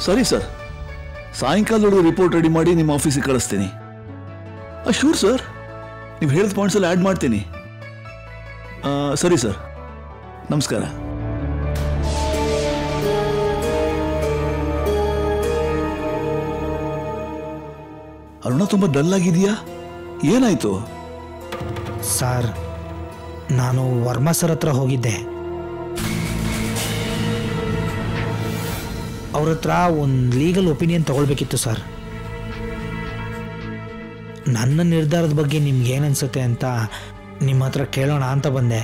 ಸರಿ sir ಸಾಯಂಕಾಲದೊಳಗೆ report ready ಮಾಡಿ ನಿಮ್ಮ ಆಫೀಸಿಗೆ ಕಳಿಸ್ತೀನಿ ಶೂರ್ ಸರ್ ನೀವು ಹೇಳಿದ ಪಾಯಿಂಟ್ಸಲ್ಲಿ ಆ್ಯಡ್ ಮಾಡ್ತೀನಿ ಆ, ಸರಿ ಸರ್ ನಮಸ್ಕಾರ ಅರುಣ ತುಂಬ ಡಲ್ ಆಗಿದೆಯಾ ಏನಾಯ್ತು ಸರ್ ನಾನು ವರ್ಮಾ ಸರ್ ಹತ್ರ ಹೋಗಿದ್ದೆ ಅವ್ರ ಹತ್ರ ಒಂದು ಲೀಗಲ್ ಒಪಿನಿಯನ್ ತಗೊಳ್ಬೇಕಿತ್ತು ಸರ್ ನನ್ನ ನಿರ್ಧಾರದ ಬಗ್ಗೆ ನಿಮ್ಗೆ ಏನನ್ಸುತ್ತೆ ಅಂತ ನಿಮ್ಮ ಹತ್ರ ಕೇಳೋಣ ಅಂತ ಬಂದೆ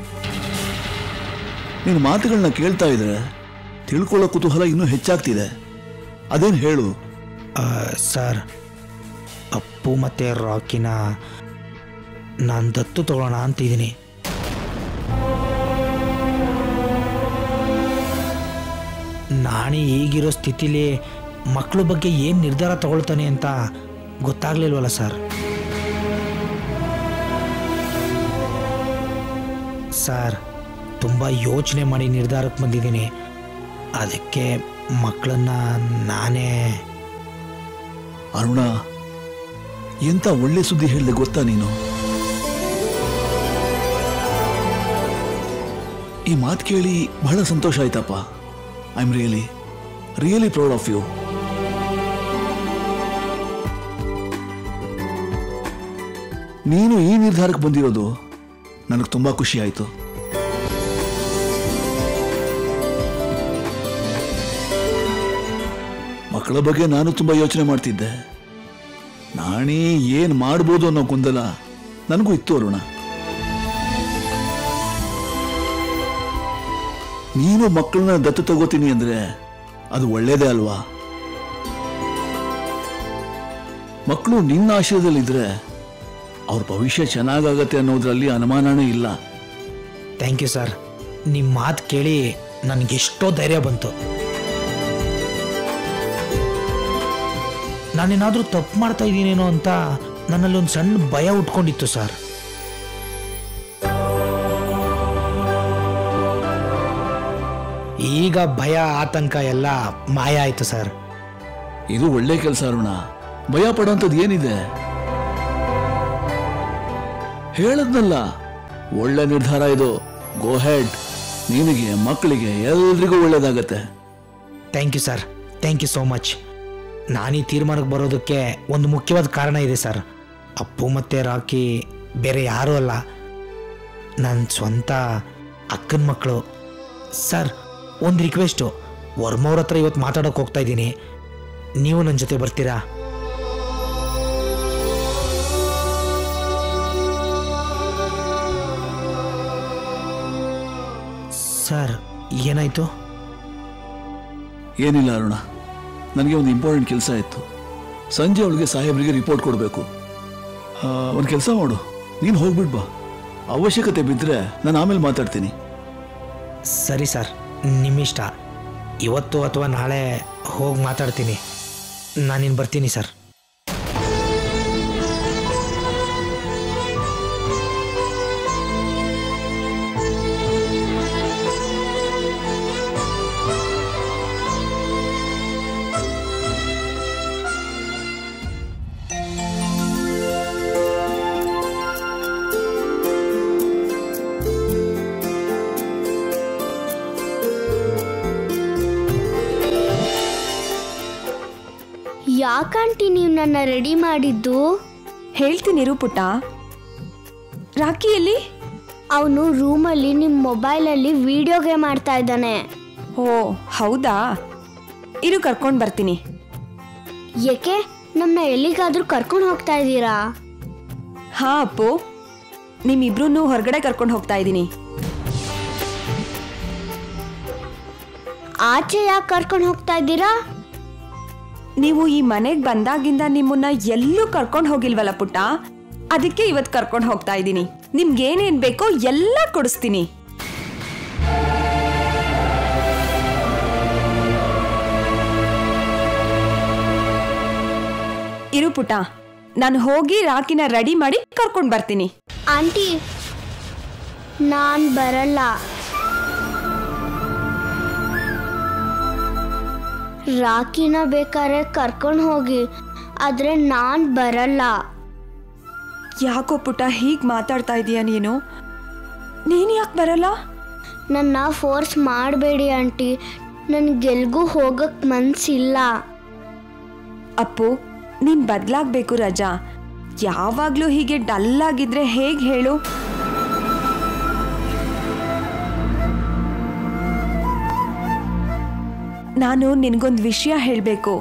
ನಿನ್ನ ಮಾತುಗಳನ್ನ ಕೇಳ್ತಾ ಇದ್ರೆ ತಿಳ್ಕೊಳ್ಳೋ ಕುತೂಹಲ ಇನ್ನೂ ಹೆಚ್ಚಾಗ್ತಿದೆ ಅದೇನು ಹೇಳು ಆ, ಸರ್ ಅಪ್ಪು ಮತ್ತು ರಾಕಿನ ನಾನು ದತ್ತು ತಗೊಳ್ಳೋಣ ಅಂತಿದ್ದೀನಿ ನಾಣಿ ಈಗಿರೋ ಸ್ಥಿತಿಲಿ ಮಕ್ಕಳ ಬಗ್ಗೆ ಏನು ನಿರ್ಧಾರ ತಗೊಳ್ತಾನೆ ಅಂತ ಗೊತ್ತಾಗ್ಲಿಲ್ವಲ್ಲ ಸರ್ ಸರ್ ತುಂಬ ಯೋಚನೆ ಮಾಡಿ ನಿರ್ಧಾರಕ್ಕೆ ಬಂದಿದ್ದೀನಿ ಅದಕ್ಕೆ ಮಕ್ಕಳನ್ನ ನಾನೇ ಅರುಣ ಎಂತ ಒಳ್ಳೆ ಸುದ್ದಿ ಹೇಳಿದೆ ಗೊತ್ತಾ ನೀನು ಈ ಮಾತು ಕೇಳಿ ಬಹಳ ಸಂತೋಷ ಆಯ್ತಪ್ಪ I am really really proud of you ನೀನು ಈ ನಿರ್ಧಾರಕ್ಕೆ ಬಂದಿರೋದು ನನಗೆ ತುಂಬಾ ಖುಷಿ ಆಯಿತು ಮಕ್ಕಳ ಬಗ್ಗೆ ನಾನು ತುಂಬಾ ಯೋಚನೆ ಮಾಡ್ತಿದ್ದೆ ನಾಣಿ ಏನ್ ಮಾಡ್ಬೋದು ಅನ್ನೋ ಗೊಂದಲ ನನಗೂ ಇತ್ತು ಅರುಣ ನೀನು ಮಕ್ಕಳನ್ನ ದತ್ತು ತಗೋತೀನಿ ಅಂದ್ರೆ ಅದು ಒಳ್ಳೇದೇ ಅಲ್ವಾ ಮಕ್ಕಳು ನಿನ್ನ ಆಶ್ರಯದಲ್ಲಿದ್ರೆ ಅವ್ರ ಭವಿಷ್ಯ ಚೆನ್ನಾಗಾಗತ್ತೆ ಅನ್ನೋದ್ರಲ್ಲಿ ಅನುಮಾನನೇ ಇಲ್ಲ ಥ್ಯಾಂಕ್ ಯು ಸರ್ ನಿಮ್ಮ ಮಾತು ಕೇಳಿ ನನಗೆಷ್ಟೋ ಧೈರ್ಯ ಬಂತು ನಾನೇನಾದರೂ ತಪ್ಪು ಮಾಡ್ತಾ ಇದ್ದೀನೇನೋ ಅಂತ ನನ್ನಲ್ಲಿ ಒಂದು ಸಣ್ಣ ಭಯ ಉಟ್ಕೊಂಡಿತ್ತು ಸರ್ ಈಗ ಭಯ ಆತಂಕ ಎಲ್ಲ ಮಾಯ ಆಯ್ತು ಸರ್ ಇದು ಒಳ್ಳೆ ಕೆಲಸ ಅರುಣ ಭಯ ಪಡೋಂಥದ್ದು ಏನಿದೆ ಹೇಳದ್ನಲ್ಲ ಒಳ್ಳೆ ನಿರ್ಧಾರ ಇದು ಗೋ ಹೆಡ್ ನಿನಗೆ ಮಕ್ಕಳಿಗೆ ಎಲ್ರಿಗೂ ಒಳ್ಳೇದಾಗತ್ತೆ thank you sir thank you so much ನಾನು ಈ ತೀರ್ಮಾನಕ್ಕೆ ಬರೋದಕ್ಕೆ ಒಂದು ಮುಖ್ಯವಾದ ಕಾರಣ ಇದೆ ಸರ್ ಅಪ್ಪು ಮತ್ತು ರಾಕಿ ಬೇರೆ ಯಾರೂ ಅಲ್ಲ ನನ್ನ ಸ್ವಂತ ಅಕ್ಕನ ಮಕ್ಕಳು ಸರ್ ಒಂದು ರಿಕ್ವೆಸ್ಟು ವರ್ಮವ್ರ ಹತ್ರ ಇವತ್ತು ಮಾತಾಡೋಕೆ ಹೋಗ್ತಾ ಇದ್ದೀನಿ ನೀವು ನನ್ನ ಜೊತೆ ಬರ್ತೀರಾ ಸರ್ ಏನಾಯಿತು ಏನಿಲ್ಲ ಅರುಣ ನನಗೆ ಒಂದು ಇಂಪಾರ್ಟೆಂಟ್ ಕೆಲಸ ಇತ್ತು ಸಂಜೆ ಅವಳಿಗೆ ಸಾಹೇಬ್ರಿಗೆ ರಿಪೋರ್ಟ್ ಕೊಡಬೇಕು ಒಂದು ಕೆಲಸ ಮಾಡು ನೀನು ಹೋಗ್ಬಿಡ್ ಬಾ ಅವಶ್ಯಕತೆ ಬಿದ್ದರೆ ನಾನು ಆಮೇಲೆ ಮಾತಾಡ್ತೀನಿ ಸರಿ ಸರ್ ನಿಮ್ಮಿಷ್ಟ ಇವತ್ತು ಅಥವಾ ನಾಳೆ ಹೋಗಿ ಮಾತಾಡ್ತೀನಿ ನಾನಿನ್ನು ಬರ್ತೀನಿ ಸರ್ ಯಾಕಂಟಿ ನೀವು ನನ್ನ ರೆಡಿ ಮಾಡಿದ್ದು ಹೇಳ್ತೀನಿರು ಪುಟ್ಟ ರಾಕಿ ಎಲ್ಲಿ ಅವನು ರೂಮಲ್ಲಿ ನಿಮ್ಮ ಮೊಬೈಲಲ್ಲಿ ವಿಡಿಯೋ ಗೇಮ್ ಆಡ್ತಾ ಇದ್ದಾನೆ ಓ ಹೌದಾ ಇರು ಕರ್ಕೊಂಡು ಬರ್ತೀನಿ ಏಕೆ ನಮ್ಮನ್ನ ಎಲ್ಲಿಗಾದ್ರೂ ಕರ್ಕೊಂಡು ಹೋಗ್ತಾ ಇದ್ದೀರಾ ಹಾ ಅಪ್ಪು ನಿಮ್ಮಿಬ್ರು ಹೊರಗಡೆ ಕರ್ಕೊಂಡು ಹೋಗ್ತಾ ಇದ್ದೀನಿ ಆಚೆ ಯಾಕೆ ಕರ್ಕೊಂಡು ಹೋಗ್ತಾ ಇದ್ದೀರಾ ನೀವು ಈ ಮನೆಗೆ ಬಂದಾಗಿಂದ ನಿಮ್ಮನ್ನ ಎಲ್ಲೂ ಕರ್ಕೊಂಡು ಹೋಗಿಲ್ವಲ್ಲ ಪುಟ್ಟ ಅದಕ್ಕೆ ಇವತ್ತು ಕರ್ಕೊಂಡು ಹೋಗ್ತಾ ಇದ್ದೀನಿ ನಿಮ್ಗೇನೇನ್ ಬೇಕೋ ಎಲ್ಲ ಕೊಡಿಸ್ತೀನಿ ಇರು ಪುಟ್ಟ ನಾನು ಹೋಗಿ ರಾಕಿನ ರೆಡಿ ಮಾಡಿ ಕರ್ಕೊಂಡು ಬರ್ತೀನಿ ಆಂಟಿ ನಾನು ಬರಲ್ಲ ರಾಕಿನ ಬೇಕಾದ್ರೆ ಕರ್ಕೊಂಡು ಹೋಗಿ ಆದರೆ ನಾನು ಬರಲ್ಲ ಯಾಕೋ ಪುಟ್ಟ ಹೀಗೆ ಮಾತಾಡ್ತಾ ಇದೀಯ ನೀನು ನೀನು ಯಾಕೆ ಬರಲ್ಲ ನನ್ನ ಫೋರ್ಸ್ ಮಾಡಬೇಡಿ ಆಂಟಿ ನನಗೆಲ್ಗೂ ಹೋಗಕ್ಕೆ ಮನಸ್ಸಿಲ್ಲ ಅಪ್ಪು ನೀನು ಬದಲಾಗಬೇಕು ರಜಾ ಯಾವಾಗಲೂ ಹೀಗೆ ಡಲ್ ಆಗಿದ್ರೆ ಹೇಗೆ ಹೇಳು ನಾನು ನಿನಗೊಂದು ವಿಷಯ ಹೇಳಬೇಕು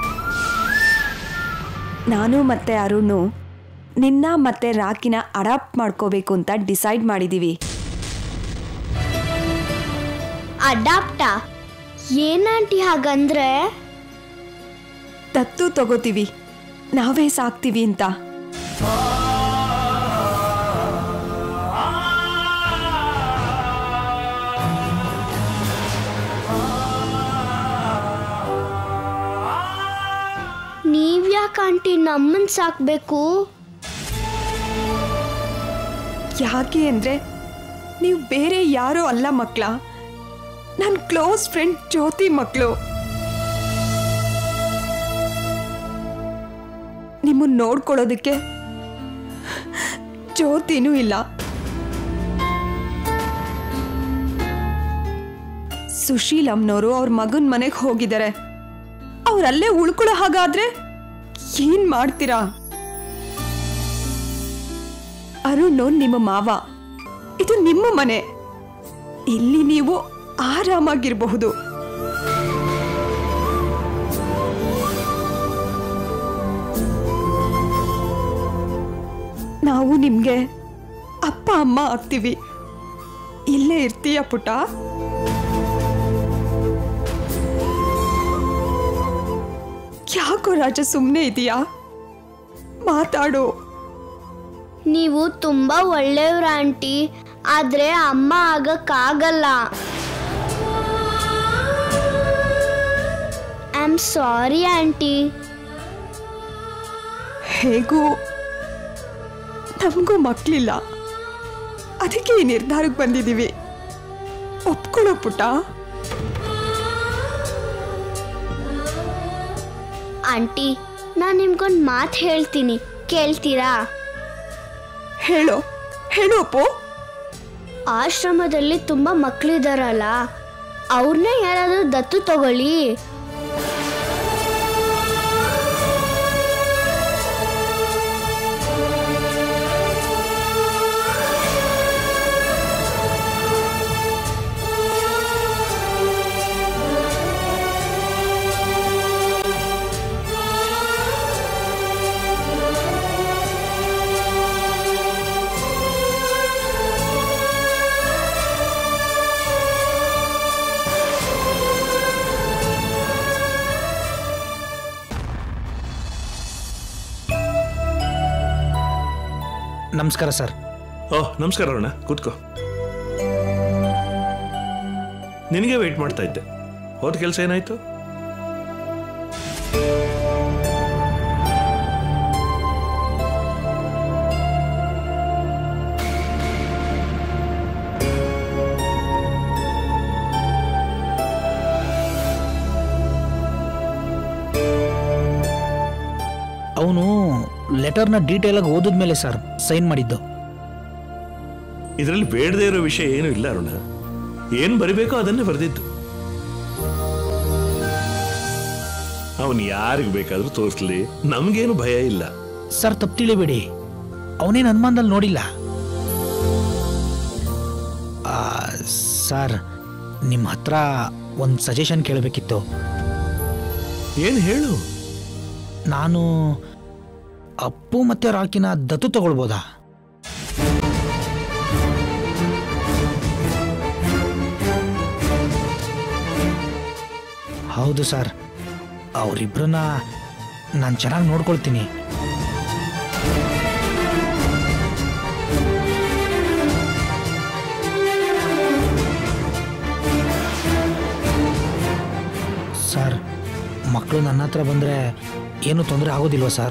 ನಾನು ಮತ್ತೆ ಅರುಣು ನಿನ್ನ ಮತ್ತೆ ರಾಕಿನ ಅಡಾಪ್ಟ್ ಮಾಡ್ಕೋಬೇಕು ಅಂತ ಡಿಸೈಡ್ ಮಾಡಿದ್ದೀವಿ ಅಡಾಪ್ಟಾ ಏನಂಟಿ ಹಾಗಂದ್ರೆ ದತ್ತು ತಗೋತೀವಿ ನಾವೇ ಸಾಕ್ತೀವಿ ಅಂತ ನೀವ್ಯಾಕೆ ಆಂಟಿ ನಮ್ಮನ್ನು ಸಾಕಬೇಕು ಯಾಕೆ ಅಂದರೆ ನೀವು ಬೇರೆ ಯಾರೋ ಅಲ್ಲ ಮಕ್ಕಳ ನನ್ನ ಕ್ಲೋಸ್ ಫ್ರೆಂಡ್ ಜ್ಯೋತಿ ಮಕ್ಕಳು ನಿಮ್ಮನ್ನು ನೋಡ್ಕೊಳ್ಳೋದಕ್ಕೆ ಜ್ಯೋತಿನೂ ಇಲ್ಲ ಸುಶೀಲ್ ಅಮ್ನವರು ಅವ್ರ ಮಗನ ಮನೆಗೆ ಹೋಗಿದ್ದಾರೆ ಅವ್ರಲ್ಲೇ ಉಳ್ಕೊಳ್ಳೋ ಹಾಗಾದ್ರೆ ಏನ್ ಮಾಡ್ತೀರಾ ಅರುಣ್ ನಿಮ್ಮ ಮಾವ ಇದು ನಿಮ್ಮ ಮನೆ ಇಲ್ಲಿ ನೀವು ಆರಾಮಾಗಿರಬಹುದು ನಾವು ನಿಮ್ಗೆ ಅಪ್ಪ ಅಮ್ಮ ಆಗ್ತೀವಿ ಇಲ್ಲೇ ಇರ್ತೀಯ ಪುಟ ಯಾಕೋ ರಾಜ ಸುಮ್ಮನೆ ಇದೆಯಾ ಮಾತಾಡು ನೀವು ತುಂಬ ಒಳ್ಳೆಯವ್ರ ಆಂಟಿ ಆದರೆ ಅಮ್ಮ ಆಗಕ್ಕಾಗಲ್ಲ ಐ ಆಮ್ ಸಾರಿ ಆಂಟಿ ಹೇಗೂ ನಮಗೂ ಮಕ್ಕಳಿಲ್ಲ ಅದಕ್ಕೆ ಈ ನಿರ್ಧಾರಕ್ಕೆ ಬಂದಿದ್ದೀವಿ ಒಪ್ಕೊಳ್ಳೋ ಪುಟ್ಟ ಆಂಟಿ ನಾನು ನಿಮ್ಗೊಂದು ಮಾತು ಹೇಳ್ತೀನಿ ಕೇಳ್ತೀರಾ ಹೇಳೋ ಹೇಳು ಅಪ್ಪು ಆಶ್ರಮದಲ್ಲಿ ತುಂಬ ಮಕ್ಕಳಿದಾರಲ್ಲ ಅವ್ರನ್ನೇ ಯಾರಾದರೂ ದತ್ತು ತಗೊಳ್ಳಿ ನಮಸ್ಕಾರ ಸರ್ ಓಹ್ ನಮಸ್ಕಾರ ಅರುಣ ಕೂತ್ಕೋ ನಿನಗೆ ವೆಯ್ಟ್ ಮಾಡ್ತಾ ಇದ್ದೆ ಹೋದ ಕೆಲಸ ಏನಾಯ್ತು ಅವನು ಲೆಟರ್ನ ಡೀಟೇಲಾಗಿ ಓದಿದ್ಮೇಲೆ ಸರ್ ಸೈನ್ ಮಾಡಿದ್ದು ಇದರಲ್ಲಿ ಬೇಡದೇ ಇರೋ ವಿಷಯ ಏನೂ ಇಲ್ಲ ಅರುಣ ಏನು ಬರಿಬೇಕೋ ಅದನ್ನೇ ಬರೆದಿದ್ದು ಅವನು ಯಾರಿಗೆ ಬೇಕಾದ್ರೂ ತೋರಿಸ್ಲಿ ನಮಗೇನು ಭಯ ಇಲ್ಲ ಸರ್ ತಪ್ಪು ತಿಳಿಬೇಡಿ ಅವನೇನು ಅನುಮಾನದಲ್ಲಿ ನೋಡಿಲ್ಲ ಆ, ಸರ್ ನಿಮ್ಮ ಹತ್ರ ಒಂದು ಸಜೆಷನ್ ಕೇಳಬೇಕಿತ್ತು ಏನು ಹೇಳು ನಾನು ಅಪ್ಪು ಮತ್ತೆ ರಾಕಿನ ದತ್ತು ತಗೊಳ್ಬೋದಾ ಹೌದು ಸರ್ ಅವರಿಬ್ಬರನ್ನ ನಾನು ಚೆನ್ನಾಗಿ ನೋಡ್ಕೊಳ್ತೀನಿ ಸರ್ ಮಕ್ಕಳು ನನ್ನ ಹತ್ರ ಬಂದರೆ ಏನು ತೊಂದರೆ ಆಗೋದಿಲ್ವಾ ಸರ್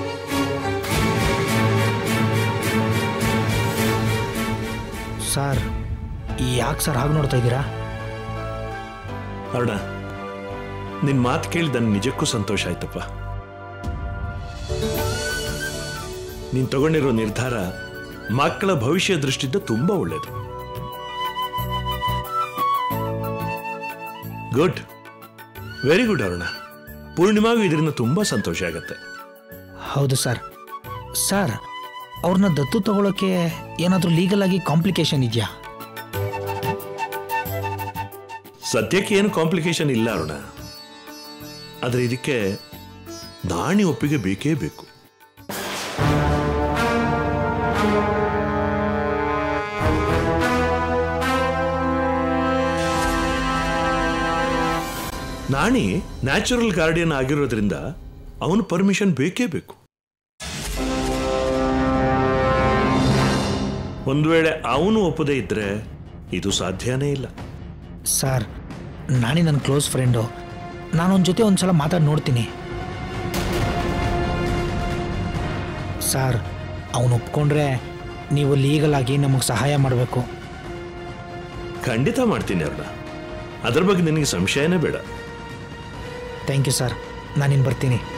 ಸರ್ ಯಾಕೆ ಸರ್ ಹಾಗೆ ನೋಡ್ತಾ ಇದ್ದೀರಾ ಅರುಣ ನಿನ್ ಮಾತು ಕೇಳಿ ನನ್ ನಿಜಕ್ಕೂ ಸಂತೋಷ ಆಯ್ತಪ್ಪ ನೀನ್ ತಗೊಂಡಿರೋ ನಿರ್ಧಾರ ಮಕ್ಕಳ ಭವಿಷ್ಯ ದೃಷ್ಟಿಯಿಂದ ತುಂಬಾ ಒಳ್ಳೇದು ಗುಡ್ ವೆರಿ ಗುಡ್ ಅರುಣ ಪೂರ್ಣಿಮಾಗೂ ಇದರಿಂದ ತುಂಬಾ ಸಂತೋಷ ಆಗತ್ತೆ ಹೌದು ಸರ್ ಸರ್ ಅವ್ರನ್ನ ದತ್ತು ತಗೊಳ್ಳೋಕೆ ಏನಾದರೂ ಲೀಗಲ್ ಆಗಿ ಕಾಂಪ್ಲಿಕೇಶನ್ ಇದೆಯಾ ಸದ್ಯಕ್ಕೆ ಏನು ಕಾಂಪ್ಲಿಕೇಶನ್ ಇಲ್ಲ ಅರುಣ ಆದ್ರೆ ಇದಕ್ಕೆ ನಾಣಿ ಒಪ್ಪಿಗೆ ಬೇಕೇ ಬೇಕು ನಾಣಿ ನ್ಯಾಚುರಲ್ ಗಾರ್ಡಿಯನ್ ಆಗಿರೋದ್ರಿಂದ ಅವನು ಪರ್ಮಿಷನ್ ಬೇಕೇ ಬೇಕು ಒಂದು ವೇಳೆ ಅವನು ಒಪ್ಪದೇ ಇದ್ರೆ ಇದು ಸಾಧ್ಯನೇ ಇಲ್ಲ ಸರ್ ನಾನೇ ನನ್ನ ಕ್ಲೋಸ್ ಫ್ರೆಂಡು ನಾನೊಂದು ಜೊತೆ ಒಂದು ಸಲ ಮಾತಾಡಿ ನೋಡ್ತೀನಿ ಸರ್ ಅವನು ಒಪ್ಕೊಂಡ್ರೆ ನೀವು ಲೀಗಲ್ ಆಗಿ ನಮಗೆ ಸಹಾಯ ಮಾಡಬೇಕು ಖಂಡಿತ ಮಾಡ್ತೀನಿ ಅವ್ರನ್ನ ಅದ್ರ ಬಗ್ಗೆ ನಿನಗೆ ಸಂಶಯನೇ ಬೇಡ ಥ್ಯಾಂಕ್ ಯು ಸರ್ ನಾನಿನ್ನು ಬರ್ತೀನಿ